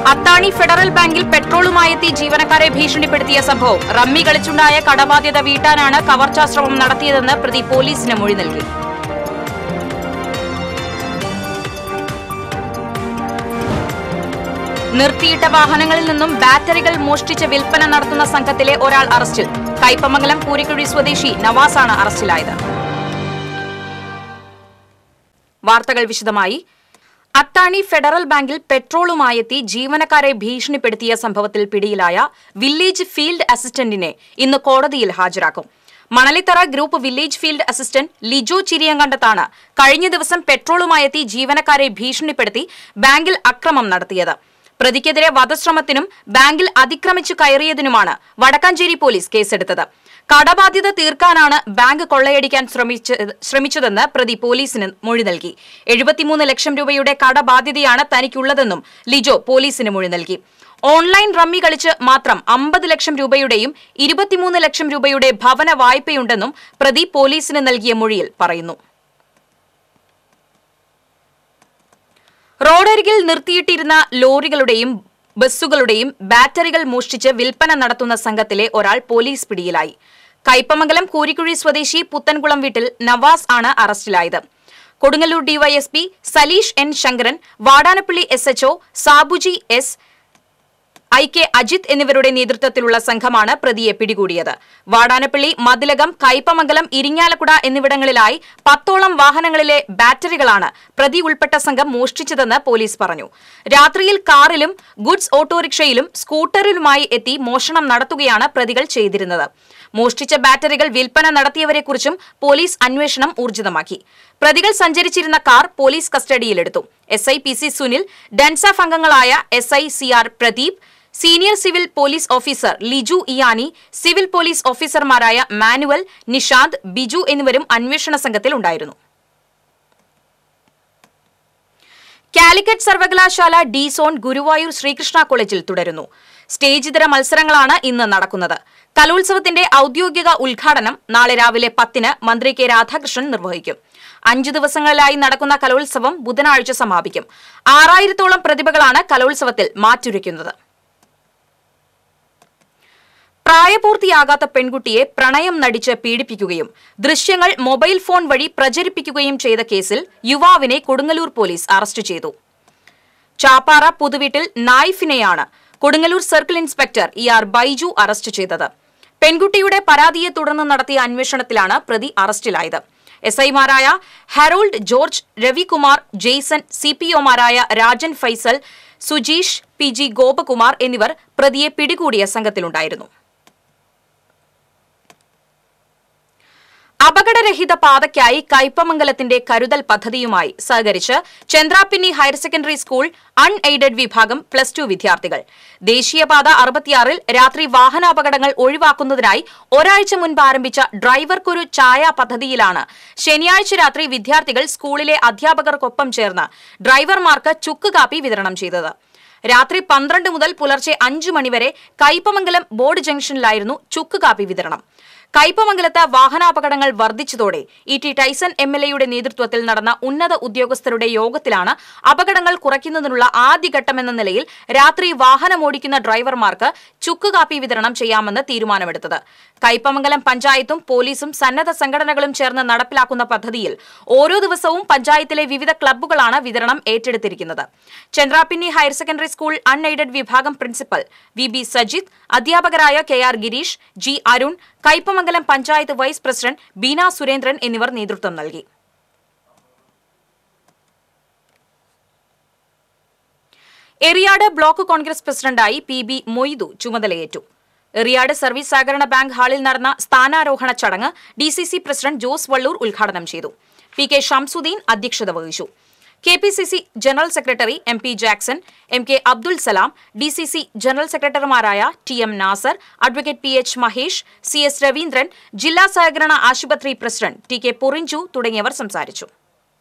അത്താണി federal ബാങ്കിൽ പെട്രോളുമായെത്തി ജീവനക്കാരെ ഭീഷണിപ്പെടുത്തിയ സംഭവം റമ്മി കളിച്ചുണ്ടായ കടബാധ്യത വീട്ടാനാണ് കവർച്ചാശ്രമം നടത്തിയതെന്ന് പ്രതി പോലീസിന് മൊഴി നൽകി നിർത്തിയിട്ട വാഹനങ്ങളിൽ നിന്നും ബാറ്ററികൾ മോഷ്ടിച്ച് വിൽപ്പന നടത്തുന്ന സംഘത്തിലെ ഒരാൾ അറസ്റ്റിൽ കയ്പമംഗലം പൂരിക്കുഴി സ്വദേശി നവാസാണ് അറസ്റ്റിലായത് വാർത്തകൾ വിശദമായി അത്താണി ഫെഡറൽ ബാങ്കിൽ പെട്രോളുമായെത്തി ജീവനക്കാരെ ഭീഷണിപ്പെടുത്തിയ സംഭവത്തിൽ പിടിയിലായ വില്ലേജ് ഫീൽഡ് അസിസ്റ്റന്റിനെ ഇന്ന് കോടതിയിൽ ഹാജരാക്കും Manalithara group village field assistant Lijo ചിരിയങ്കണ്ടത്താണ് കഴിഞ്ഞ ദിവസം പെട്രോളുമായെത്തി ജീവനക്കാരെ ഭീഷണിപ്പെടുത്തി ബാങ്കിൽ അക്രമം നടത്തിയത് പ്രതിക്കെതിരെ വധശ്രമത്തിനും ബാങ്കിൽ അതിക്രമിച്ചു കയറിയതിനുമാണ് വടക്കാഞ്ചേരി പോലീസ് കേസെടുത്തത് കടബാധ്യത തീർക്കാനാണ് ബാങ്ക് കൊള്ളയടിക്കാൻ ശ്രമിച്ച- ശ്രമിച്ചതെന്ന് പ്രതി പോലീസിന് മൊഴി നൽകി എഴുപത്തിമൂന്ന് ലക്ഷം രൂപയുടെ കടബാധ്യതയാണ് തനിക്കുള്ളതെന്നും ലിജോ പോലീസിന് മൊഴി നൽകി ഓൺലൈൻ റമ്മി കളിച്ച് മാത്രം അമ്പത് ലക്ഷം രൂപയുടെയും ഇരുപത്തിമൂന്ന് ലക്ഷം രൂപയുടെ ഭവന വായ്പയുണ്ടെന്നും പ്രതി പോലീസിന് നൽകിയ മൊഴിയിൽ പറയുന്നു റോഡരികിൽ നിർത്തിയിട്ടിരുന്ന ലോറികളുടെയും ബസ്സുകളുടെയും ബാറ്ററികൾ മോഷ്ടിച്ച് വിൽപ്പന നടത്തുന്ന സംഘത്തിലെ ഒരാൾ പോലീസ് പിടിയിലായി കയ്പമംഗലം കൂരിക്കുഴി സ്വദേശി പുത്തൻകുളം വീട്ടിൽ നവാസ് ആണ് അറസ്റ്റിലായത് Kodungallur DYSP Saleesh N Sankaran Vadanappally S HO Sabuji S I K Ajith എന്നിവരുടെ നേതൃത്വത്തിലുള്ള സംഘമാണ് പ്രതിയെ പിടികൂടിയത് വാടാനപ്പള്ളി മതിലകം കയ്പമംഗലം ഇരിങ്ങാലക്കുട എന്നിവിടങ്ങളിലായി പത്തോളം വാഹനങ്ങളിലെ ബാറ്ററികളാണ് പ്രതി ഉൾപ്പെട്ട സംഘം മോഷ്ടിച്ചതെന്ന് പോലീസ് പറഞ്ഞു രാത്രിയിൽ കാറിലും ഗുഡ്സ് ഓട്ടോറിക്ഷയിലും സ്കൂട്ടറിലുമായി എത്തി മോഷണം നടത്തുകയാണ് പ്രതികൾ ചെയ്തിരുന്നത് മോഷ്ടിച്ച ബാറ്ററികൾ വിൽപ്പന നടത്തിയവരെക്കുറിച്ചും പോലീസ് അന്വേഷണം ഊർജിതമാക്കി പ്രതികൾ സഞ്ചരിച്ചിരുന്ന കാർ പോലീസ് കസ്റ്റഡിയിലെടുത്തു S I P C Sunil DANSAF അംഗങ്ങളായ S I C R Pradeep senior civil police officer Liju Iyani civil police ഓഫീസർമാരായ മാനുവൽ നിഷാന്ത് ബിജു എന്നിവരും അന്വേഷണ സംഘത്തിൽ ഉണ്ടായിരുന്നു കാലിക്കറ്റ് സർവകലാശാല ഡി സോൺ ഗുരുവായൂർ ശ്രീകൃഷ്ണ കോളേജിൽ തുടരുന്നു സ്റ്റേജ് ഇതര മത്സരങ്ങളാണ് ഇന്ന് നടക്കുന്നത് കലോത്സവത്തിന്റെ ഔദ്യോഗിക ഉദ്ഘാടനം നാളെ രാവിലെ പത്തിന് മന്ത്രി കെ രാധാകൃഷ്ണൻ നിർവഹിക്കും അഞ്ചു ദിവസങ്ങളിലായി നടക്കുന്ന കലോത്സവം ബുധനാഴ്ച സമാപിക്കും ആറായിരത്തോളം പ്രതിഭകളാണ് കലോത്സവത്തിൽ മാറ്റുരയ്ക്കുന്നത് പ്രായപൂർത്തിയാകാത്ത പെൺകുട്ടിയെ പ്രണയം നടിച്ച് പീഡിപ്പിക്കുകയും ദൃശ്യങ്ങൾ മൊബൈൽ ഫോൺ വഴി പ്രചരിപ്പിക്കുകയും ചെയ്ത കേസിൽ യുവാവിനെ കൊടുങ്ങല്ലൂർ പോലീസ് അറസ്റ്റ് ചെയ്തു ചാപ്പാറ പുതുവീട്ടിൽ നായിഫിനെയാണ് Kodungallur circle inspector E R Baiju arrest ചെയ്തത് പെൺകുട്ടിയുടെ പരാതിയെ തുടർന്ന് നടത്തിയ അന്വേഷണത്തിലാണ് പ്രതി അറസ്റ്റിലായത് എസ് ഐമാരായ Herold George Ravikumar Jaison C P ഒമാരായ രാജൻ ഫൈസൽ സുജീഷ് പി ജി ഗോപകുമാർ എന്നിവർ പ്രതിയെ പിടികൂടിയ സംഘത്തിലുണ്ടായിരുന്നു അപകടരഹിത പാതയ്ക്കായി കയ്പമംഗലത്തിന്റെ കരുതൽ പദ്ധതിയുമായി സഹകരിച്ച് Chandrappinni higher secondary school unaided വിഭാഗം പ്ലസ് ടു വിദ്യാർത്ഥികൾ ദേശീയപാത അറുപത്തിയാറിൽ രാത്രി വാഹനാപകടങ്ങൾ ഒഴിവാക്കുന്നതിനായി ഒരാഴ്ച മുൻപ് ആരംഭിച്ച ഡ്രൈവർക്കൊരു ചായ പദ്ധതിയിലാണ് ശനിയാഴ്ച രാത്രി വിദ്യാർത്ഥികൾ സ്കൂളിലെ അധ്യാപകർക്കൊപ്പം ചേർന്ന് ഡ്രൈവർമാർക്ക് ചുക്ക് കാപ്പി വിതരണം ചെയ്തത് രാത്രി പന്ത്രണ്ട് മുതൽ പുലർച്ചെ അഞ്ചു മണിവരെ കയ്പമംഗലം ബോർഡ് ജംഗ്ഷനിലായിരുന്നു ചുക്ക് കാപ്പി വിതരണം കയ്പമംഗലത്ത് വാഹനാപകടങ്ങൾ വർദ്ധിച്ചതോടെ E T Tyson M L എയുടെ നേതൃത്വത്തിൽ നടന്ന ഉന്നത ഉദ്യോഗസ്ഥരുടെ യോഗത്തിലാണ് അപകടങ്ങൾ കുറയ്ക്കുന്നതിനുള്ള ആദ്യഘട്ടമെന്ന നിലയിൽ രാത്രി വാഹനമോടിക്കുന്ന ഡ്രൈവർമാർക്ക് ചുക്ക് കാപ്പി വിതരണം ചെയ്യാമെന്ന് തീരുമാനമെടുത്തത് കയ്പമംഗലം പഞ്ചായത്തും പോലീസും സന്നദ്ധ സംഘടനകളും ചേർന്ന് നടപ്പിലാക്കുന്ന പദ്ധതിയിൽ ഓരോ ദിവസവും പഞ്ചായത്തിലെ വിവിധ ക്ലബ്ബുകളാണ് വിതരണം ഏറ്റെടുത്തിരിക്കുന്നത് Chandrappinni higher secondary school unaided വിഭാഗം പ്രിൻസിപ്പൽ വി ബി സജിത് അധ്യാപകരായ K R Gireesh G Arun Kaipamangalam panchayat vice president Beena Surendran എന്നിവർ നേതൃത്വം നൽകി എറിയാട് ബ്ലോക്ക് കോൺഗ്രസ് പ്രസിഡന്റായി പി ബി മൊയ്തു ചുമതലയേറ്റു എറിയാട് സർവീസ് സഹകരണ ബാങ്ക് ഹാളിൽ നടന്ന സ്ഥാനാരോഹണ ചടങ്ങ് D C C president Jose Vallur ഉദ്ഘാടനം ചെയ്തു പി കെ ഷംസുദ്ദീൻ അധ്യക്ഷത വഹിച്ചു K P C C general secretary M P Jackson M K Abdul Salam D C C general സെക്രട്ടറിമാരായ T M Nasar advocate P H Mahesh C S Raveendran ജില്ലാ സഹകരണ ആശുപത്രി പ്രസിഡന്റ് ടി കെ പൊറിഞ്ചു തുടങ്ങിയവർ സംസാരിച്ചു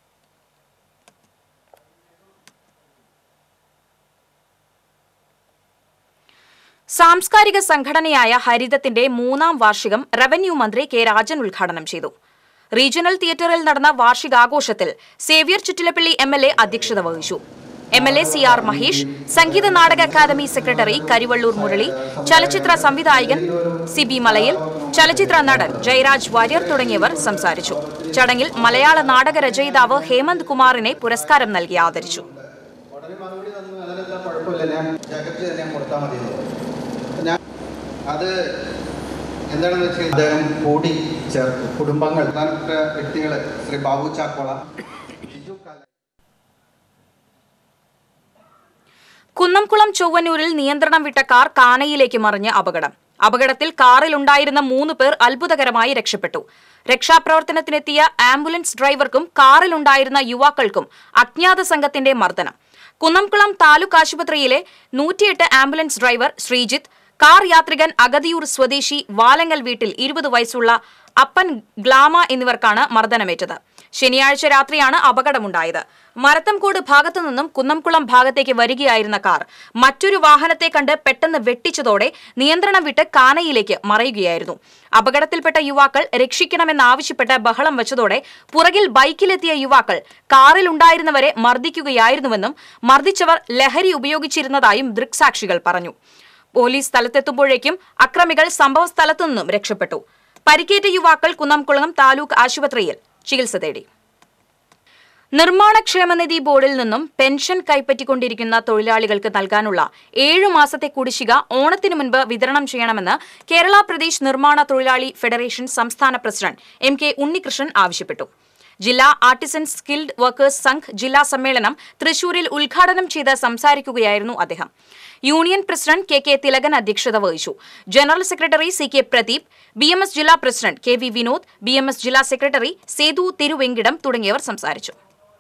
സാംസ്കാരിക സംഘടനയായ ഹരിതത്തിന്റെ മൂന്നാം വാർഷികം റവന്യൂ മന്ത്രി കെ രാജൻ ഉദ്ഘാടനം ചെയ്തു റീജിയണൽ തിയേറ്ററിൽ നടന്ന വാർഷികാഘോഷത്തിൽ Xavier Chuttilappally M L A അധ്യക്ഷത വഹിച്ചു M L A C R Mahesh സംഗീത നാടക അക്കാദമി സെക്രട്ടറി കരിവള്ളൂർ മുരളി ചലച്ചിത്ര സംവിധായകൻ സി ബി മലയിൽ ചലച്ചിത്ര നടൻ ജയരാജ് വാര്യർ തുടങ്ങിയവർ സംസാരിച്ചു ചടങ്ങിൽ മലയാള നാടക രചയിതാവ് ഹേമന്ത് കുമാറിനെ പുരസ്കാരം നൽകി ആദരിച്ചു ഉടനെ മറുപടി തന്നു അതിനെന്താ കുഴപ്പമില്ല ഞാൻ ജാക്കറ്റ് തന്നെ കൊടുത്താൽ മതി എന്ന് പറഞ്ഞു. ഞാൻ അത് എന്താണെന്ന് വെച്ചാൽ അദ്ദേഹം കൂടി ചേർത്തു കുടുംബങ്ങൾ പ്രധാനപ്പെട്ട വ്യക്തികൾ ശ്രീ ബാബു ചാക്കോള ഷിജു കാല കുന്നംകുളം ചൊവ്വന്നൂരിൽ നിയന്ത്രണം വിട്ട കാർ കാനയിലേക്ക് മറിഞ്ഞ് അപകടം അപകടത്തിൽ കാറിലുണ്ടായിരുന്ന മൂന്ന് പേർ അത്ഭുതകരമായി രക്ഷപ്പെട്ടു രക്ഷാപ്രവർത്തനത്തിനെത്തിയ ആംബുലൻസ് ഡ്രൈവർക്കും കാറിലുണ്ടായിരുന്ന യുവാക്കൾക്കും അജ്ഞാത സംഘത്തിന്റെ മർദ്ദനം കുന്നംകുളം താലൂക്ക് ആശുപത്രിയിലെ നൂറ്റിയെട്ട് ആംബുലൻസ് ഡ്രൈവർ ശ്രീജിത്ത് കാർ യാത്രികൻ അഗതിയൂർ സ്വദേശി വാലങ്ങൽ വീട്ടിൽ ഇരുപത് വയസ്സുള്ള അപ്പൻ ഗ്ലാമ എന്നിവർക്കാണ് മർദ്ദനമേറ്റത് ശനിയാഴ്ച രാത്രിയാണ് അപകടമുണ്ടായത് മരത്തംകോട് ഭാഗത്തു നിന്നും കുന്നംകുളം ഭാഗത്തേക്ക് വരികയായിരുന്ന കാർ മറ്റൊരു വാഹനത്തെ കണ്ട് പെട്ടെന്ന് വെട്ടിച്ചതോടെ നിയന്ത്രണം വിട്ട് കാനയിലേക്ക് മറയുകയായിരുന്നു അപകടത്തിൽപ്പെട്ട യുവാക്കൾ രക്ഷിക്കണമെന്നാവശ്യപ്പെട്ട് ബഹളം വെച്ചതോടെ പുറകിൽ ബൈക്കിലെത്തിയ യുവാക്കൾ കാറിലുണ്ടായിരുന്നവരെ മർദ്ദിക്കുകയായിരുന്നുവെന്നും മർദ്ദിച്ചവർ ലഹരി ഉപയോഗിച്ചിരുന്നതായും ദൃക്സാക്ഷികൾ പറഞ്ഞു പോലീസ് സ്ഥലത്തെത്തുമ്പോഴേക്കും അക്രമികൾ സംഭവ സ്ഥലത്തു നിന്നും രക്ഷപ്പെട്ടു പരിക്കേറ്റ യുവാക്കൾ കുന്നംകുളം താലൂക്ക് ആശുപത്രിയിൽ ചികിത്സ തേടി നിർമ്മാണ ക്ഷേമനിധി ബോർഡിൽ നിന്നും പെൻഷൻ കൈപ്പറ്റിക്കൊണ്ടിരിക്കുന്ന തൊഴിലാളികൾക്ക് നൽകാനുള്ള ഏഴു മാസത്തെ കുടിശ്ശിക ഓണത്തിനു മുൻപ് വിതരണം ചെയ്യണമെന്ന് കേരള പ്രദേശ് നിർമ്മാണ തൊഴിലാളി ഫെഡറേഷൻ സംസ്ഥാന പ്രസിഡന്റ് എം കെ ഉണ്ണികൃഷ്ണൻ ആവശ്യപ്പെട്ടു ജില്ലാ ആർട്ടിസൻ സ്കിൽഡ് വർക്കേഴ്സ് സംഘ് ജില്ലാ സമ്മേളനം തൃശൂരിൽ ഉദ്ഘാടനം ചെയ്ത് സംസാരിക്കുകയായിരുന്നു അദ്ദേഹം union president K K Thilakan അധ്യക്ഷത വഹിച്ചു general secretary C K Pradeep B M S ജില്ലാ president K V Vinod B M S ജില്ലാ സെക്രട്ടറി സേതു തിരുവെങ്കിടം തുടങ്ങിയവർ സംസാരിച്ചു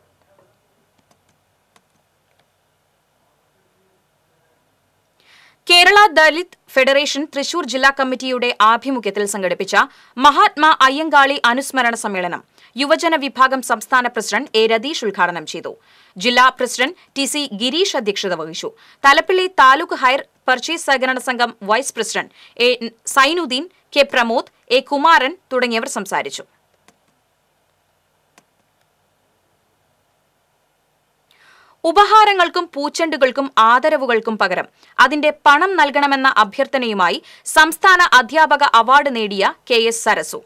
കേരള ദലിത് ഫെഡറേഷൻ തൃശൂർ ജില്ലാ കമ്മിറ്റിയുടെ ആഭിമുഖ്യത്തിൽ സംഘടിപ്പിച്ച മഹാത്മാ അയ്യങ്കാളി അനുസ്മരണ സമ്മേളനം യുവജന വിഭാഗം സംസ്ഥാന പ്രസിഡന്റ് എ രതീഷ് ഉദ്ഘാടനം ചെയ്തു ജില്ലാ പ്രസിഡന്റ് ടി സി ഗിരീഷ് അധ്യക്ഷത വഹിച്ചു തലപ്പള്ളി താലൂക്ക് ഹയർ പർച്ചേസ് സഹകരണ സംഘം vice president A Sainuddin K Pramod A Kumaran തുടങ്ങിയവർ സംസാരിച്ചു ഉപഹാരങ്ങൾക്കും പൂച്ചെണ്ടുകൾക്കും ആദരവുകൾക്കും പകരം അതിന്റെ പണം നൽകണമെന്ന അഭ്യർത്ഥനയുമായി സംസ്ഥാന അധ്യാപക അവാർഡ് നേടിയ K S Sarasu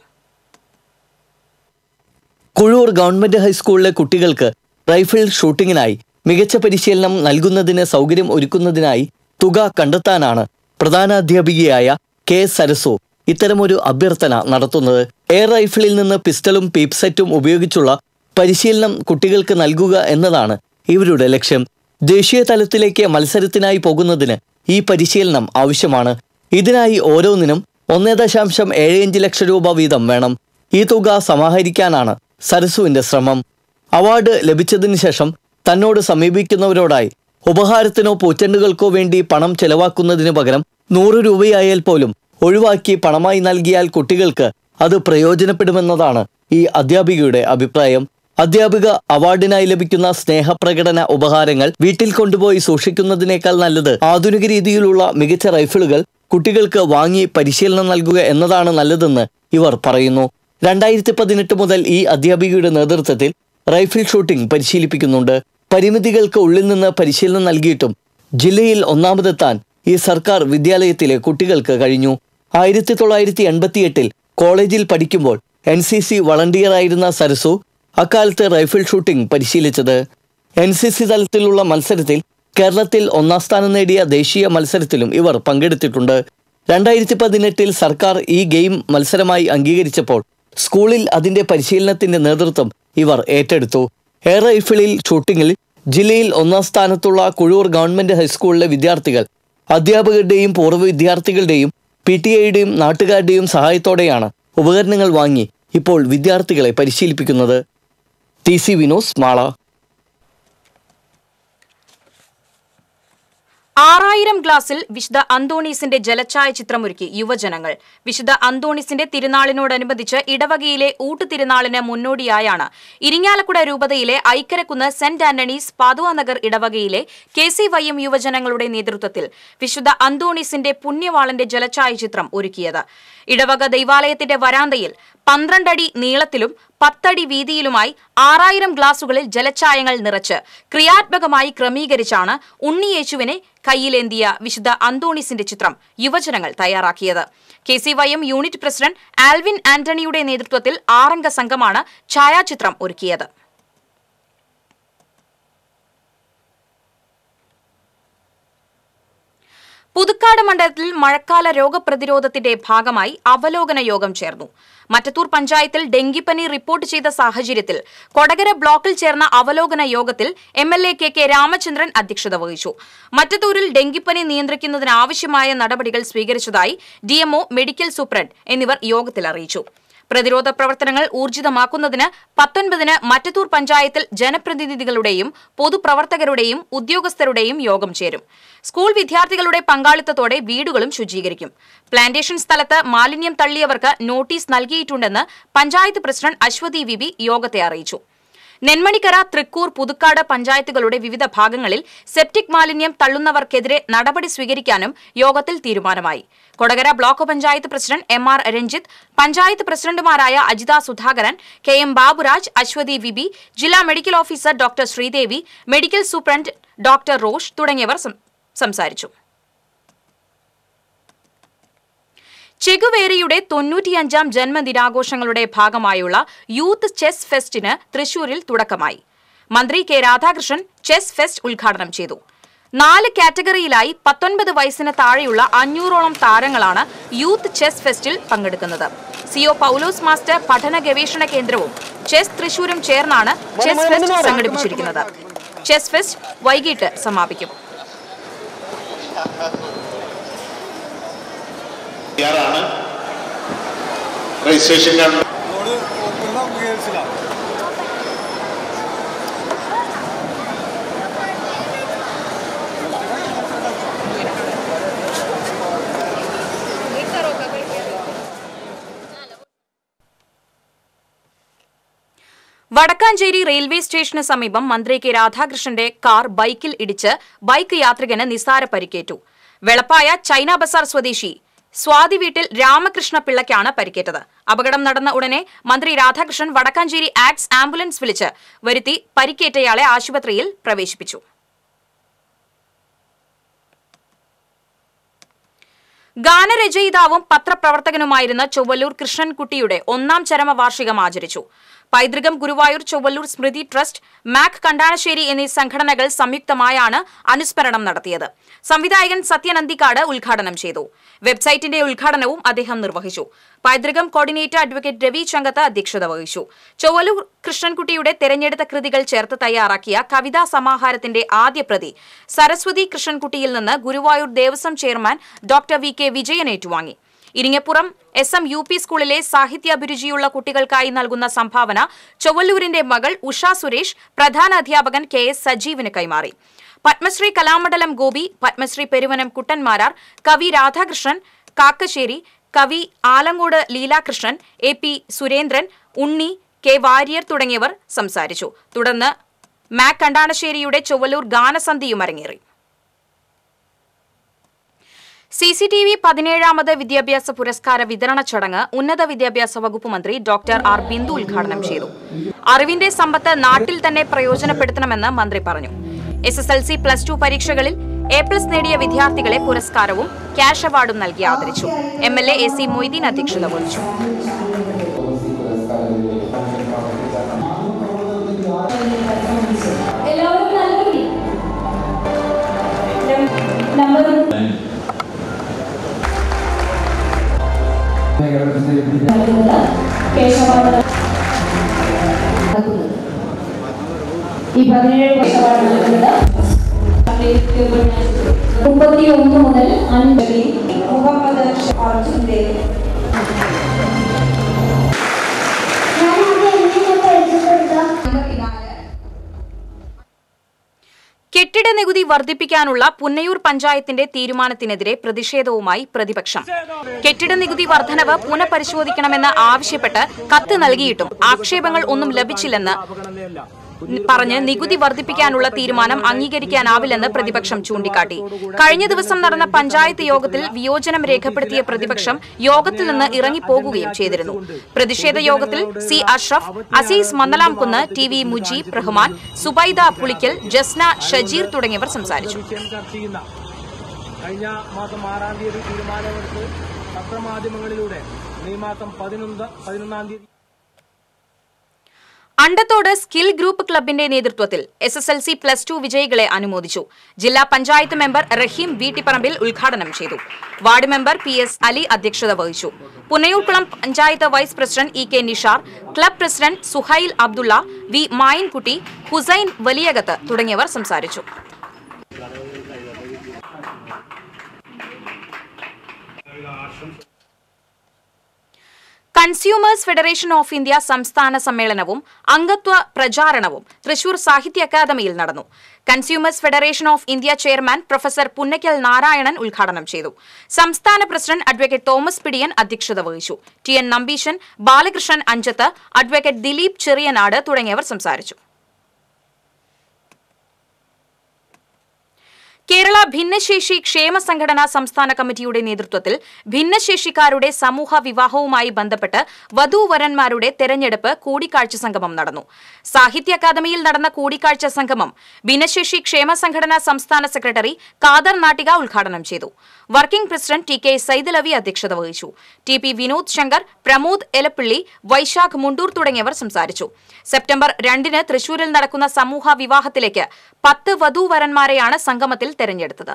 Kuzhur government ഹൈസ്കൂളിലെ കുട്ടികൾക്ക് റൈഫിൾ ഷൂട്ടിങ്ങിനായി മികച്ച പരിശീലനം നൽകുന്നതിന് സൗകര്യം ഒരുക്കുന്നതിനായി തുക കണ്ടെത്താനാണ് പ്രധാനാധ്യാപികയായ കെ എസ് സരസു ഇത്തരമൊരു അഭ്യർത്ഥന നടത്തുന്നത് എയർ റൈഫിളിൽ നിന്ന് പിസ്റ്റളും പീപ്സെറ്റും ഉപയോഗിച്ചുള്ള പരിശീലനം കുട്ടികൾക്ക് നൽകുക എന്നതാണ് ഇവരുടെ ലക്ഷ്യം ദേശീയ തലത്തിലേക്ക് മത്സരത്തിനായി പോകുന്നതിന് ഈ പരിശീലനം ആവശ്യമാണ് ഇതിനായി ഓരോന്നിനും ഒന്നേ ദശാംശം ഏഴ് അഞ്ച് ലക്ഷം രൂപ വീതം വേണം ഈ തുക സമാഹരിക്കാനാണ് സരസുവിന്റെ ശ്രമം അവാർഡ് ലഭിച്ചതിന് ശേഷം തന്നോട് സമീപിക്കുന്നവരോടായി ഉപഹാരത്തിനോ പൂച്ചെണ്ടുകൾക്കോ വേണ്ടി പണം ചെലവാക്കുന്നതിന് പകരം നൂറ് രൂപയായാൽ പോലും ഒഴിവാക്കി പണമായി നൽകിയാൽ കുട്ടികൾക്ക് അത് പ്രയോജനപ്പെടുമെന്നതാണ് ഈ അധ്യാപികയുടെ അഭിപ്രായം അധ്യാപിക അവാർഡിനായി ലഭിക്കുന്ന സ്നേഹപ്രകടന ഉപഹാരങ്ങൾ വീട്ടിൽ കൊണ്ടുപോയി സൂക്ഷിക്കുന്നതിനേക്കാൾ നല്ലത് ആധുനിക രീതിയിലുള്ള മികച്ച റൈഫിളുകൾ കുട്ടികൾക്ക് വാങ്ങി പരിശീലനം നൽകുക എന്നതാണ് നല്ലതെന്ന് ഇവർ പറയുന്നു രണ്ടായിരത്തി പതിനെട്ട് മുതൽ ഈ അധ്യാപികയുടെ നേതൃത്വത്തിൽ റൈഫിൾ ഷൂട്ടിംഗ് പരിശീലിപ്പിക്കുന്നുണ്ട് പരിമിതികൾക്ക് ഉള്ളിൽ നിന്ന് പരിശീലനം നൽകിയിട്ടും ജില്ലയിൽ ഒന്നാമതെത്താൻ ഈ സർക്കാർ വിദ്യാലയത്തിലെ കുട്ടികൾക്ക് കഴിഞ്ഞു ആയിരത്തി തൊള്ളായിരത്തി എൺപത്തിയെട്ടിൽ കോളേജിൽ പഠിക്കുമ്പോൾ എൻ സി സി വളണ്ടിയറായിരുന്ന സരസു അക്കാലത്ത് റൈഫിൾ ഷൂട്ടിംഗ് പരിശീലിച്ചത് എൻ സി സി തലത്തിലുള്ള മത്സരത്തിൽ കേരളത്തിൽ ഒന്നാം സ്ഥാനം നേടിയ ദേശീയ മത്സരത്തിലും ഇവർ പങ്കെടുത്തിട്ടുണ്ട് രണ്ടായിരത്തി പതിനെട്ടിൽ സർക്കാർ ഈ ഗെയിം മത്സരമായി അംഗീകരിച്ചപ്പോൾ സ്കൂളിൽ അതിന്റെ പരിശീലനത്തിന്റെ നേതൃത്വം ഇവർ ഏറ്റെടുത്തു എയർ റൈഫിളിൽ ഷൂട്ടിങ്ങിൽ ജില്ലയിൽ ഒന്നാം സ്ഥാനത്തുള്ള കുഴൂർ ഗവൺമെന്റ് ഹൈസ്കൂളിലെ വിദ്യാർത്ഥികൾ അധ്യാപകരുടെയും പൂർവ്വ വിദ്യാർത്ഥികളുടെയും പി ടി ഐയുടെയും നാട്ടുകാരുടെയും സഹായത്തോടെയാണ് ഉപകരണങ്ങൾ വാങ്ങി ഇപ്പോൾ വിദ്യാർത്ഥികളെ പരിശീലിപ്പിക്കുന്നത് ടി സി വിനോസ് മാള ആറായിരം ഗ്ലാസിൽ വിശുദ്ധ അന്തോണീസിന്റെ ജലഛായ ചിത്രമൊരുക്കി യുവജനങ്ങൾ വിശുദ്ധ അന്തോണീസിന്റെ തിരുനാളിനോടനുബന്ധിച്ച് ഇടവകയിലെ ഊട്ടുതിരുനാളിന് മുന്നോടിയായാണ് ഇരിങ്ങാലക്കുട രൂപതയിലെ ഐക്കരക്കുന്ന് സെന്റ് ആന്റണീസ് പാതുവാനഗർ ഇടവകയിലെ കെ സി വൈ എം യുവജനങ്ങളുടെ നേതൃത്വത്തിൽ വിശുദ്ധ അന്തോണീസിന്റെ പുണ്യവാളന്റെ ജലഛായ ചിത്രം ഒരുക്കിയത് ഇടവക ദൈവാലയത്തിന്റെ വരാന്തയിൽ പന്ത്രണ്ടടി നീളത്തിലും പത്തടി വീതിയിലുമായി ആറായിരം ഗ്ലാസുകളിൽ ജലച്ചായങ്ങൾ നിറച്ച് ക്രിയാത്മകമായി ക്രമീകരിച്ചാണ് ഉണ്ണിയേശുവിനെ കയ്യിലേന്തിയ വിശുദ്ധ അന്തോണീസിന്റെ ചിത്രം യുവജനങ്ങൾ തയ്യാറാക്കിയത് K C Y M unit president Alvin ആന്റണിയുടെ നേതൃത്വത്തിൽ ആറംഗ സംഘമാണ് ഛായാചിത്രം ഒരുക്കിയത് പുതുക്കാട് മണ്ഡലത്തിൽ മഴക്കാല രോഗപ്രതിരോധത്തിന്റെ ഭാഗമായി അവലോകന യോഗം ചേർന്നു മറ്റത്തൂർ പഞ്ചായത്തിൽ ഡെങ്കിപ്പനി റിപ്പോർട്ട് ചെയ്ത സാഹചര്യത്തിൽ കൊടകര ബ്ലോക്കിൽ ചേർന്ന അവലോകന യോഗത്തിൽ M L A K K Ramachandran അധ്യക്ഷത വഹിച്ചു മറ്റത്തൂരിൽ ഡെങ്കിപ്പനി നിയന്ത്രിക്കുന്നതിനാവശ്യമായ നടപടികൾ സ്വീകരിച്ചതായി ഡിഎംഒ മെഡിക്കൽ സൂപ്രണ്ട് എന്നിവർ യോഗത്തിൽ അറിയിച്ചു പ്രതിരോധ പ്രവർത്തനങ്ങൾ ഊർജിതമാക്കുന്നതിന് പത്തൊൻപതിന് മറ്റത്തൂർ പഞ്ചായത്തിൽ ജനപ്രതിനിധികളുടെയും പൊതുപ്രവർത്തകരുടെയും ഉദ്യോഗസ്ഥരുടെയും യോഗം ചേരും സ്കൂൾ വിദ്യാർത്ഥികളുടെ പങ്കാളിത്തത്തോടെ വീടുകളും ശുചീകരിക്കും പ്ലാന്റേഷൻ സ്ഥലത്ത് മാലിന്യം തള്ളിയവർക്ക് നോട്ടീസ് നൽകിയിട്ടുണ്ടെന്ന് panchayat president Aswathi V B യോഗത്തെ അറിയിച്ചു നെന്മണിക്കര തൃക്കൂർ പുതുക്കാട് പഞ്ചായത്തുകളുടെ വിവിധ ഭാഗങ്ങളിൽ സെപ്റ്റിക് മാലിന്യം തള്ളുന്നവർക്കെതിരെ നടപടി സ്വീകരിക്കാനും യോഗത്തിൽ തീരുമാനമായി Kodakara block panchayat president M R Ranjith panchayat പ്രസിഡന്റുമാരായ Ajitha Sudhakaran K M Baburaj Aswathi V B ജില്ലാ medical officer doctor Sreedevi medical superintendent doctor Rosh തുടങ്ങിയവർ സം- സംസാരിച്ചു ചെഗുവേരയുടെ തൊണ്ണൂറ്റിയഞ്ചാം ജന്മദിനാഘോഷങ്ങളുടെ ഭാഗമായുള്ള യൂത്ത് ചെസ് ഫെസ്റ്റിന് തൃശൂരിൽ തുടക്കമായി മന്ത്രി കെ രാധാകൃഷ്ണൻ ചെസ് ഫെസ്റ്റ് ഉദ്ഘാടനം ചെയ്തു നാല് കാറ്റഗറിയിലായി പത്തൊൻപത് വയസ്സിന് താഴെയുള്ള അഞ്ഞൂറോളം താരങ്ങളാണ് യൂത്ത് ചെസ് ഫെസ്റ്റിൽ പങ്കെടുക്കുന്നത് സിഒ പൗലോസ് മാസ്റ്റർ പഠന ഗവേഷണ കേന്ദ്രവും ചെസ് തൃശൂരും ചേർന്നാണ് ചെസ് ഫെസ്റ്റ് സംഘടിപ്പിച്ചിരിക്കുന്നത് ചെസ് ഫെസ്റ്റ് വൈകിട്ട് സമാപിക്കും തയ്യാറാണ് രജിസ്ട്രേഷൻ കൗണ്ടർ വടക്കാഞ്ചേരി റെയിൽവേ സ്റ്റേഷന് സമീപം മന്ത്രി കെ രാധാകൃഷ്ണന്റെ കാർ ബൈക്കിൽ ഇടിച്ച് ബൈക്ക് യാത്രികന് നിസ്സാര പരിക്കേറ്റു വെളപ്പായ ചൈന ബസാർ സ്വദേശി സ്വാതി വീട്ടിൽ രാമകൃഷ്ണ പിള്ളയ്ക്കാണ് പരിക്കേറ്റത് അപകടം നടന്ന ഉടനെ മന്ത്രി രാധാകൃഷ്ണൻ വടക്കാഞ്ചേരി ആക്ട്സ് ആംബുലൻസ് വിളിച്ച് വരുത്തി പരിക്കേറ്റയാളെ ആശുപത്രിയിൽ പ്രവേശിപ്പിച്ചു ഗാനരചയിതാവും പത്രപ്രവർത്തകനുമായിരുന്ന ചൊവ്വല്ലൂർ കൃഷ്ണൻകുട്ടിയുടെ ഒന്നാം ചരമവാർഷികം ആചരിച്ചു പൈതൃകം ഗുരുവായൂർ ചൊവ്വല്ലൂർ സ്മൃതി ട്രസ്റ്റ് മാക് കണ്ടാണശ്ശേരി എന്നീ സംഘടനകൾ സംയുക്തമായാണ് അനുസ്മരണം നടത്തിയത് സംവിധായകൻ സത്യനന്ദിക്കാട് ഉദ്ഘാടനം ചെയ്തു വെബ്സൈറ്റിന്റെ ഉദ്ഘാടനവും അദ്ദേഹം നിർവഹിച്ചു പൈതൃകം കോർഡിനേറ്റർ അഡ്വക്കേറ്റ് രവി ചങ്കത്ത് അധ്യക്ഷത വഹിച്ചു ചൊവ്വല്ലൂർ കൃഷ്ണൻകുട്ടിയുടെ തെരഞ്ഞെടുത്ത കൃതികൾ ചേർത്ത് തയ്യാറാക്കിയ കവിതാ സമാഹാരത്തിന്റെ ആദ്യ പ്രതി സരസ്വതി കൃഷ്ണൻകുട്ടിയിൽ നിന്ന് Guruvayur Devaswom chairman doctor V K Vijayan ഏറ്റുവാങ്ങി Iringappuram S M U P സ്കൂളിലെ സാഹിത്യാഭിരുചിയുള്ള കുട്ടികൾക്കായി നൽകുന്ന സംഭാവന ചൊവ്വല്ലൂരിന്റെ മകൾ ഉഷ സുരേഷ് പ്രധാന അധ്യാപകൻ കെ എസ് സജീവിന് കൈമാറി പത്മശ്രീ കലാമണ്ഡലം ഗോപി പത്മശ്രീ പെരുവനം കുട്ടൻമാരാർ കവി രാധാകൃഷ്ണൻ കാക്കശ്ശേരി കവി Alankode Leelakrishnan A P Surendran Unni K Warrier തുടങ്ങിയവർ സംസാരിച്ചു തുടർന്ന് മാക് കണ്ടാണശ്ശേരിയുടെ ചൊവ്വല്ലൂർ ഗാനസന്ധിയും അരങ്ങേറി സി സി ടി വി പതിനേഴാമത് വിദ്യാഭ്യാസ പുരസ്കാര വിതരണ ചടങ്ങ് ഉന്നത വിദ്യാഭ്യാസ വകുപ്പ് മന്ത്രി ഡോക്ടർ ആർ ബിന്ദു ഉദ്ഘാടനം ചെയ്തു അറിവിന്റെ സമ്പത്ത് നാട്ടിൽ തന്നെ പ്രയോജനപ്പെടുത്തണമെന്ന് മന്ത്രി പറഞ്ഞു S S L C plus two പരീക്ഷകളിൽ എ പ്ലസ് നേടിയ വിദ്യാർത്ഥികളെ പുരസ്കാരവും ക്യാഷ് അവാർഡും നൽകി ആദരിച്ചു M L A A C Moideen അധ്യക്ഷത വഹിച്ചു എല്ലാവരും നൽകി നമ്പർ നൽകുന്നത് കേശവാണ് നൽകുന്നത് ഈ പതിനേഴ് കേശവാണ് നൽകുന്നത് മുപ്പത്തി ഒന്ന് മുതൽ അൻപതി മുഹമ്മദ് അർജുന്റെ കെട്ടിട നികുതി വർദ്ധിപ്പിക്കാനുള്ള പുന്നയൂർ പഞ്ചായത്തിന്റെ തീരുമാനത്തിനെതിരെ പ്രതിഷേധവുമായി പ്രതിപക്ഷം കെട്ടിട നികുതി വർധനവ് പുനഃപരിശോധിക്കണമെന്ന് ആവശ്യപ്പെട്ട് കത്ത് നൽകിയിട്ടും ആക്ഷേപങ്ങൾ ഒന്നും ലഭിച്ചില്ലെന്ന് പറഞ്ഞ് നികുതി വർദ്ധിപ്പിക്കാനുള്ള തീരുമാനം അംഗീകരിക്കാനാവില്ലെന്ന് പ്രതിപക്ഷം ചൂണ്ടിക്കാട്ടി കഴിഞ്ഞ ദിവസം നടന്ന പഞ്ചായത്ത് യോഗത്തിൽ വിയോജനം രേഖപ്പെടുത്തിയ പ്രതിപക്ഷം യോഗത്തിൽ നിന്ന് ഇറങ്ങിപ്പോകുകയും ചെയ്തിരുന്നു പ്രതിഷേധ യോഗത്തിൽ C Ashraf Azeez Mannalamkunnu T V Mujeeb Rahman Subaida Pulikkal Jasna Shajeer തുടങ്ങിയവർ സംസാരിച്ചു വിഷയം ചർച്ച ചെയ്യുന്ന കഴിഞ്ഞ മാസം ആറാം തീയതി തീരുമാനമെടുത്ത് പത്രമാധ്യമങ്ങളിലൂടെ മെയ് മാസം പതിനൊന്ന് പതിനൊന്നാം തീയതി അണ്ടത്തോട് സ്കിൽ ഗ്രൂപ്പ് ക്ലബിന്റെ നേതൃത്വത്തിൽ S S L C plus two വിജയികളെ അനുമോദിച്ചു ജില്ലാ പഞ്ചായത്ത് മെമ്പർ റഹീം വീട്ടിപ്പറമ്പിൽ ഉദ്ഘാടനം ചെയ്തു ward member P S Ali അധ്യക്ഷത വഹിച്ചു Punnayurkulam panchayat vice president E K Nishar club president Suhail Abdulla V Mayinkutty Hussain Valiyakath തുടങ്ങിയവർ സംസാരിച്ചു കൺസ്യൂമേഴ്സ് ഫെഡറേഷൻ ഓഫ് ഇന്ത്യ സംസ്ഥാന സമ്മേളനവും അംഗത്വ പ്രചാരണവും തൃശൂർ സാഹിത്യ അക്കാദമിയിൽ നടന്നു consumers federation of India chairman professor Punnakkal Narayanan ഉദ്ഘാടനം ചെയ്തു സംസ്ഥാന പ്രസിഡന്റ് അഡ്വക്കേറ്റ് തോമസ് പിടിയൻ അധ്യക്ഷത വഹിച്ചു T N Nambeeshan Balakrishnan Anchath advocate Dileep Cheriyanad തുടങ്ങിയവർ സംസാരിച്ചു കേരള ഭിന്നശേഷി ക്ഷേമ സംഘടനാ സംസ്ഥാന കമ്മിറ്റിയുടെ നേതൃത്വത്തിൽ ഭിന്നശേഷിക്കാരുടെ സമൂഹ വിവാഹവുമായി ബന്ധപ്പെട്ട് വധൂവരന്മാരുടെ തെരഞ്ഞെടുപ്പ് കൂടിക്കാഴ്ച സംഗമം നടന്നു സാഹിത്യ അക്കാദമിയിൽ നടന്ന കൂടിക്കാഴ്ച സംഗമം ഭിന്നശേഷി ക്ഷേമ സംഘടനാ സംസ്ഥാന സെക്രട്ടറി കാദർ നാട്ടിക ഉദ്ഘാടനം ചെയ്തു working president T K Saidalavi അധ്യക്ഷത വഹിച്ചു ടി പി വിനോദ് ശങ്കർ പ്രമോദ് എലപ്പിള്ളി വൈശാഖ് മുണ്ടൂർ തുടങ്ങിയവർ സംസാരിച്ചു സെപ്റ്റംബർ രണ്ടിന് തൃശൂരിൽ നടക്കുന്ന സമൂഹ വിവാഹത്തിലേക്ക് പത്ത് വധൂവരന്മാരെയാണ് സംഗമത്തിൽ തെരഞ്ഞെടുത്തത്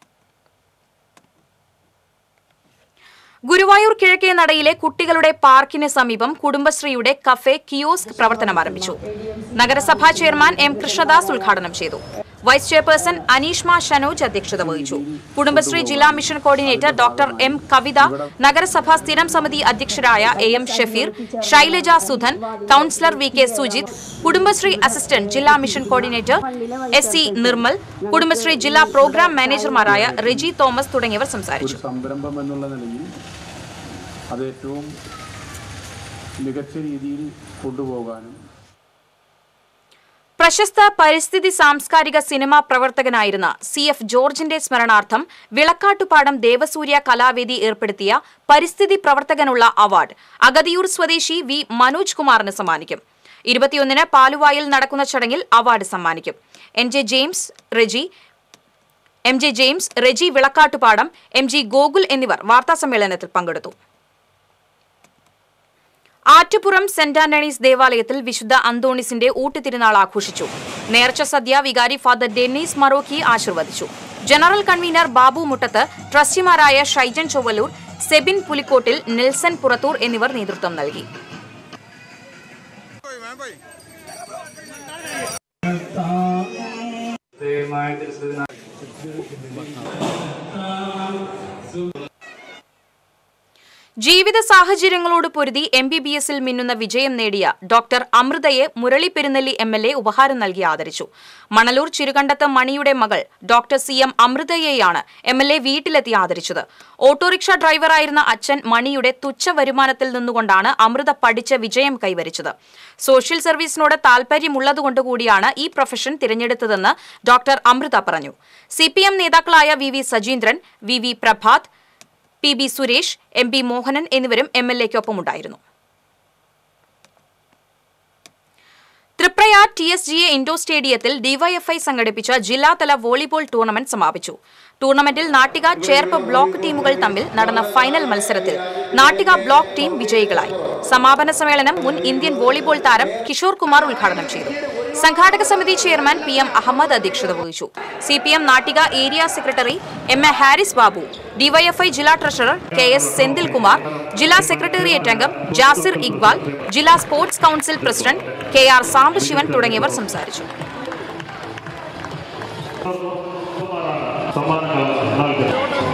ഗുരുവായൂർ കിഴക്കേ നടയിലെ കുട്ടികളുടെ പാർക്കിന് സമീപം കുടുംബശ്രീയുടെ കഫേ കിയോസ്ക് പ്രവർത്തനം ആരംഭിച്ചു നഗരസഭാ ചെയർമാൻ എം കൃഷ്ണദാസ് ഉദ്ഘാടനം ചെയ്തു വൈസ് ചെയർപേഴ്സൺ അനീഷ്മ ഷനോജ് അധ്യക്ഷത വഹിച്ചു കുടുംബശ്രീ ജില്ലാ mission coordinator doctor M Kavitha നഗരസഭാ സ്ഥിരം സമിതി അധ്യക്ഷരായ A M Shafeer Shailaja Sudhan councillor V K Sujith Kudumbashree assistant ജില്ലാ mission coordinator S C Nirmal Kudumbashree ജില്ലാ പ്രോഗ്രാം മാനേജർമാരായ റിജി തോമസ് തുടങ്ങിയവർ സംസാരിച്ചു ഒരു സംരംഭം എന്നുള്ള നിലയിൽ അത് ഏറ്റവും മികച്ച രീതിയിൽ കൊണ്ടുപോകാനും പ്രശസ്ത പരിസ്ഥിതി സാംസ്കാരിക സിനിമാ പ്രവർത്തകനായിരുന്ന സി എഫ് ജോർജിന്റെ സ്മരണാർത്ഥം വിളക്കാട്ടുപാടം ദേവസൂര്യ കലാവേദി ഏർപ്പെടുത്തിയ പരിസ്ഥിതി പ്രവർത്തകനുള്ള അവാർഡ് അഗതിയൂർ സ്വദേശി വി മനോജ് കുമാറിന് സമ്മാനിക്കും ഇരുപത്തിയൊന്നിന് പാലുവായിൽ നടക്കുന്ന ചടങ്ങിൽ അവാർഡ് സമ്മാനിക്കും N J James Reji M J James Reji Vilakkattupadam M G Gokul എന്നിവർ വാർത്താസമ്മേളനത്തിൽ പങ്കെടുത്തു ആറ്റുപുറം സെന്റ് ആന്റണീസ് ദേവാലയത്തിൽ വിശുദ്ധ അന്തോണിസിന്റെ ഊട്ടുതിരുനാൾ ആഘോഷിച്ചു നേർച്ച സദ്യ വികാരി ഫാദർ ഡെന്നീസ് മറോക്കി ആശീർവദിച്ചു ജനറൽ കൺവീനർ ബാബു മുട്ടത്ത് ട്രസ്റ്റിമാരായ ഷൈജൻ ചൊവ്വലൂർ സെബിൻ പുലിക്കോട്ടിൽ നെൽസൺ പുറത്തൂർ എന്നിവർ നേതൃത്വം നൽകി ജീവിത സാഹചര്യങ്ങളോട് പൊരുതി എം ബി ബി എസിൽ മിന്നുന്ന വിജയം നേടിയ ഡോക്ടർ അമൃതയെ Murali Perunnelli M L A ഉപഹാരം നൽകി ആദരിച്ചു മണലൂർ ചിരുകണ്ടത്ത് മണിയുടെ മകൾ ഡോക്ടർ സി എം അമൃതയെയാണ് എം എൽ എ വീട്ടിലെത്തി ആദരിച്ചത് ഓട്ടോറിക്ഷ ഡ്രൈവറായിരുന്ന അച്ഛൻ മണിയുടെ തുച്ഛ വരുമാനത്തിൽ നിന്നുകൊണ്ടാണ് അമൃത പഠിച്ച് വിജയം കൈവരിച്ചത് സോഷ്യൽ സർവീസിനോട് താൽപര്യമുള്ളതുകൊണ്ടുകൂടിയാണ് ഈ പ്രൊഫഷൻ തിരഞ്ഞെടുത്തതെന്ന് ഡോക്ടർ അമൃത പറഞ്ഞു സി നേതാക്കളായ V V Sajeendran V V Prabhath P B Suresh M P Mohanan എന്നിവരും എം എൽ എക്കൊപ്പമുണ്ടായിരുന്നു Triprayar T S G A indoor സ്റ്റേഡിയത്തിൽ ഡിവൈഎഫ്ഐ സംഘടിപ്പിച്ച ജില്ലാതല വോളിബോൾ ടൂർണമെന്റ് സമാപിച്ചു ടൂർണമെന്റിൽ നാട്ടിക ചേർപ്പ് ബ്ലോക്ക് ടീമുകൾ തമ്മിൽ നടന്ന ഫൈനൽ മത്സരത്തിൽ നാട്ടിക ബ്ലോക്ക് ടീം വിജയികളായി സമാപന സമ്മേളനം മുൻ ഇന്ത്യൻ വോളിബോൾ താരം കിഷോർ കുമാർ ഉദ്ഘാടനം ചെയ്തു സംഘാടക സമിതി ചെയർമാൻ പി എം അഹമ്മദ് അധ്യക്ഷത വഹിച്ചു C P M Nattika area secretary M A Haris Babu DYFI ജില്ലാ ട്രഷറർ കെ എസ് സെന്തിൽകുമാർ ജില്ലാ സെക്രട്ടേറിയറ്റ് അംഗം ജാസിർ ഇക്ബാൽ ജില്ലാ sports council president K R Sambasivan തുടങ്ങിയവർ സംസാരിച്ചു സമ്മാനങ്ങൾ നൽകും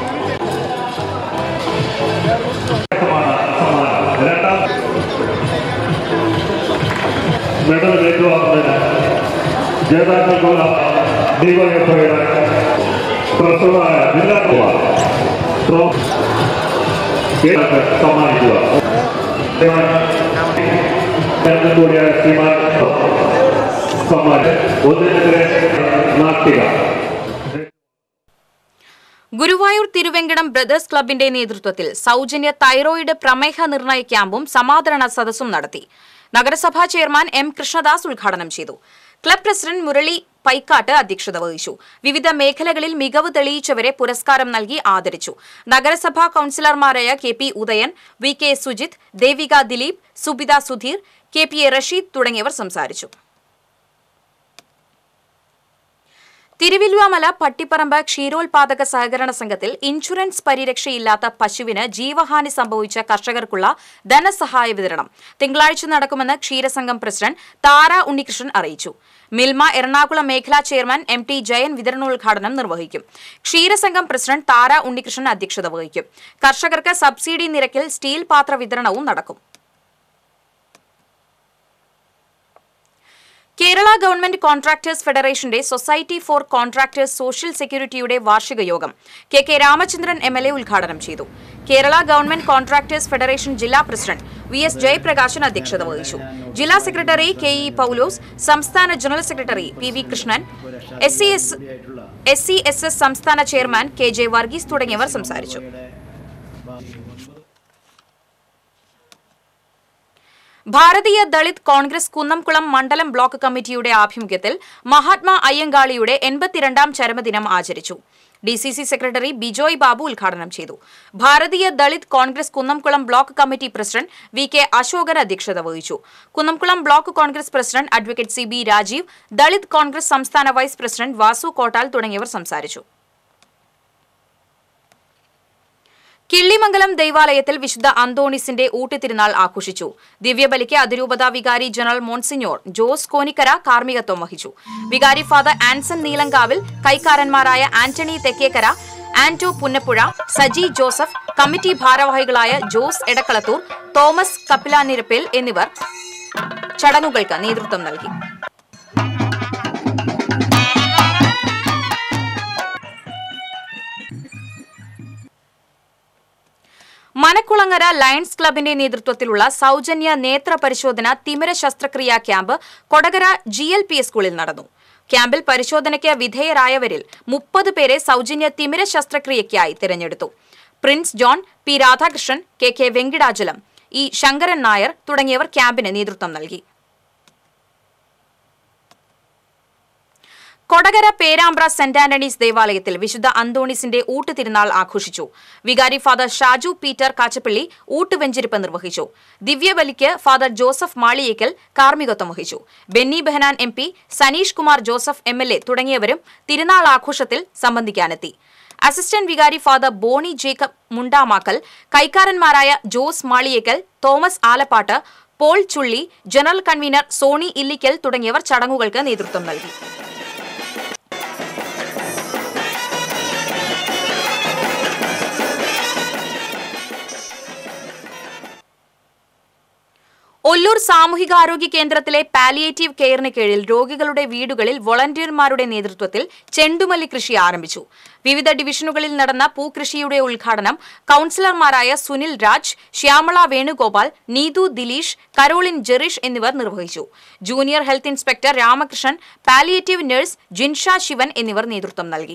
രണ്ടാം മെഡൽ ഏറ്റുവാങ്ങുന്നതിന് ജേതാക്കൾക്കുള്ള ഡിവൈഎഫ്ഐയുടെ പ്രസിഡന്റായ ജില്ലാ ട്രോഫി സമ്മാനിക്കുക കൂടിയായ ശ്രീമാൻ സമ്മാനം ഒന്നിനെതിരെ നാട്ടിക ഗുരുവായൂർ തിരുവെങ്കടം ബ്രദേഴ്സ് ക്ലബിന്റെ നേതൃത്വത്തിൽ സൗജന്യ തൈറോയിഡ് പ്രമേഹ നിർണയ ക്യാമ്പും സമാദരണ സദസ്സും നടത്തി നഗരസഭാ ചെയർമാൻ എം കൃഷ്ണദാസ് ഉദ്ഘാടനം ചെയ്തു ക്ലബ് പ്രസിഡന്റ് മുരളി പൈക്കാട്ട് അധ്യക്ഷത വഹിച്ചു വിവിധ മേഖലകളിൽ മികവ് തെളിയിച്ചവരെ പുരസ്കാരം നൽകി ആദരിച്ചു നഗരസഭാ കൌൺസിലർമാരായ K P Udayan V K Sujith Devika Dileep Subitha Sudheer K P A Rasheed തുടങ്ങിയവർ സംസാരിച്ചു തിരുവില്വാമല പട്ടിപ്പറമ്പ് ക്ഷീരോത്പാദക സഹകരണ സംഘത്തിൽ ഇൻഷുറൻസ് പരിരക്ഷയില്ലാത്ത പശുവിന് ജീവഹാനി സംഭവിച്ച കർഷകർക്കുള്ള ധനസഹായ വിതരണം തിങ്കളാഴ്ച നടക്കുമെന്ന് ക്ഷീരസംഘം പ്രസിഡന്റ് താര ഉണ്ണികൃഷ്ണൻ അറിയിച്ചു മിൽമ എറണാകുളം മേഖലാ ചെയർമാൻ എം ടി ജയൻ വിതരണോദ്ഘാടനം നിർവഹിക്കും ക്ഷീരസംഘം പ്രസിഡന്റ് താര ഉണ്ണികൃഷ്ണൻ അധ്യക്ഷത വഹിക്കും കർഷകർക്ക് സബ്സിഡി നിരക്കിൽ സ്റ്റീൽ പാത്ര വിതരണവും നടക്കും കേരള ഗവൺമെന്റ് കോൺട്രാക്ടേഴ്സ് ഫെഡറേഷന്റെ സൊസൈറ്റി ഫോർ കോൺട്രാക്ടേഴ്സ് സോഷ്യൽ സെക്യൂരിറ്റിയുടെ വാർഷിക യോഗം K K Ramachandran M L A ഉദ്ഘാടനം ചെയ്തു കേരള ഗവൺമെന്റ് കോൺട്രാക്ടേഴ്സ് ഫെഡറേഷൻ ജില്ലാ പ്രസിഡന്റ് വി എസ് ജയപ്രകാശൻ അധ്യക്ഷത വഹിച്ചു ജില്ലാ സെക്രട്ടറി കെ ഇ പൌലോസ് സംസ്ഥാന general secretary P V Krishnan S C S S C S S സംസ്ഥാന ചെയർമാൻ കെ ജെ വർഗീസ് തുടങ്ങിയവർ സംസാരിച്ചു ഭാരതീയ ദളിത് കോൺഗ്രസ് കുന്നംകുളം മണ്ഡലം ബ്ലോക്ക് കമ്മിറ്റിയുടെ ആഭിമുഖ്യത്തിൽ മഹാത്മാ അയ്യങ്കാളിയുടെ എൺപത്തിരണ്ടാം ചരമദിനം ആചരിച്ചു D C C secretary Bijoy Babu ഉദ്ഘാടനം ചെയ്തു Bharatiya Dalit Congress Kunnamkulam block committee president V K Ashokan അധ്യക്ഷത വഹിച്ചു Kunnamkulam block Congress president advocate C B Rajeev Dalit Congress സംസ്ഥാന വൈസ് പ്രസിഡന്റ് വാസു കോട്ടാൽ തുടങ്ങിയവർ സംസാരിച്ചു കിള്ളിമംഗലം ദൈവാലയത്തിൽ വിശുദ്ധ അന്തോണിസിന്റെ ഊട്ടുതിരുനാൾ ആഘോഷിച്ചു ദിവ്യബലിക്ക് അതിരൂപത വികാരി ജനറൽ മോൺസിഞ്ഞോർ ജോസ് കോനിക്കര കാർമ്മികത്വം വഹിച്ചു വികാരി ഫാദർ ആൻസൺ നീലങ്കാവിൽ കൈക്കാരന്മാരായ Antony Thekkekara Anto Punnappuzha Saji Joseph committee ഭാരവാഹികളായ ജോസ് എടക്കളത്തൂർ തോമസ് കപ്പിലാനിരപ്പിൽ എന്നിവർ ചടങ്ങുകൾക്ക് നേതൃത്വം നൽകി മനക്കുളങ്ങര ലയൺസ് ക്ലബിന്റെ നേതൃത്വത്തിലുള്ള സൗജന്യ നേത്ര പരിശോധന തിമിര ശസ്ത്രക്രിയാ camp Kodakara G L P സ്കൂളിൽ നടന്നു ക്യാമ്പിൽ പരിശോധനയ്ക്ക് വിധേയരായവരിൽ മുപ്പത് പേരെ സൗജന്യ തിമിര ശസ്ത്രക്രിയയ്ക്കായി തിരഞ്ഞെടുത്തു Prince John P Radhakrishnan K K Venkitachalam E Sankaran Nair തുടങ്ങിയവർ ക്യാമ്പിന് നേതൃത്വം നൽകി കൊടകര പേരാമ്പ്ര സെന്റ് ആന്റണീസ് ദേവാലയത്തിൽ വിശുദ്ധ അന്തോണീസിന്റെ ഊട്ടുതിരുനാൾ ആഘോഷിച്ചു വികാരി ഫാദർ ഷാജു പീറ്റർ കാച്ചപ്പള്ളി ഊട്ടുവെഞ്ചിരിപ്പ് നിർവഹിച്ചു ദിവ്യബലിക്ക് ഫാദർ ജോസഫ് മാളിയേക്കൽ കാർമ്മികത്വം വഹിച്ചു Benny Behanan M P Saneesh Kumar Joseph M L A തുടങ്ങിയവരും തിരുനാൾ ആഘോഷത്തിൽ സംബന്ധിക്കാനെത്തി അസിസ്റ്റന്റ് വികാരി ഫാദർ ബോണി ജേക്കബ് മുണ്ടാമാക്കൽ കൈക്കാരന്മാരായ Jose Maliyekkal Thomas Alappat Paul Chulli general convener Sony Illikkal തുടങ്ങിയവർ ചടങ്ങുകൾക്ക് നേതൃത്വം നൽകി ഒല്ലൂർ സാമൂഹികാരോഗ്യ കേന്ദ്രത്തിലെ പാലിയേറ്റീവ് കെയറിന് കീഴിൽ രോഗികളുടെ വീടുകളിൽ വോളണ്ടിയർമാരുടെ നേതൃത്വത്തിൽ ചെണ്ടുമല്ലി കൃഷി ആരംഭിച്ചു വിവിധ ഡിവിഷനുകളിൽ നടന്ന പൂക്കൃഷിയുടെ ഉദ്ഘാടനം കൌൺസിലർമാരായ സുനിൽ രാജ് ശ്യാമള വേണുഗോപാൽ നീതു ദിലീഷ് കരോളിൻ ജെറിഷ് എന്നിവർ നിർവഹിച്ചു junior health inspector Ramakrishnan palliative nurse Jinsha Sivan എന്നിവർ നേതൃത്വം നൽകി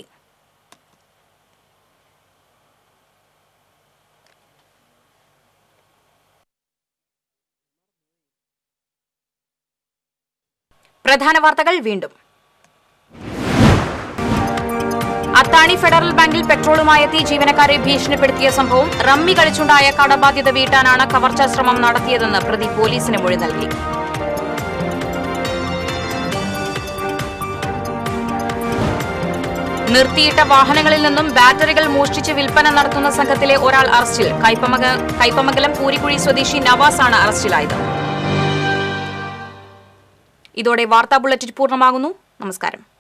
പ്രധാന വാർത്തകൾ വീണ്ടും അത്താണി ഫെഡറൽ ബാങ്കിൽ പെട്രോളുമായി എത്തി ജീവനക്കാരെ ഭീഷണിപ്പെടുത്തിയ സംഭവം റമ്മി കളിച്ചുണ്ടായ കടബാധ്യത വീട്ടാനാണ് കവർച്ചാ ശ്രമം നടത്തിയതെന്ന് പ്രതി പോലീസിന് മൊഴി നൽകി നിർത്തിയിട്ട വാഹനങ്ങളിൽ നിന്നും ബാറ്ററികൾ മോഷ്ടിച്ച് വിൽപ്പന നടത്തുന്ന സംഘത്തിലെ ഒരാൾ അറസ്റ്റിൽ കൈപ്പമക കൈപ്പമംഗലം പൂരിക്കുഴി സ്വദേശി നവാസാണ് അറസ്റ്റിലായത് ഇതോടെ വാർത്താ ബുള്ളറ്റിൻ പൂർണ്ണമാകുന്നു നമസ്കാരം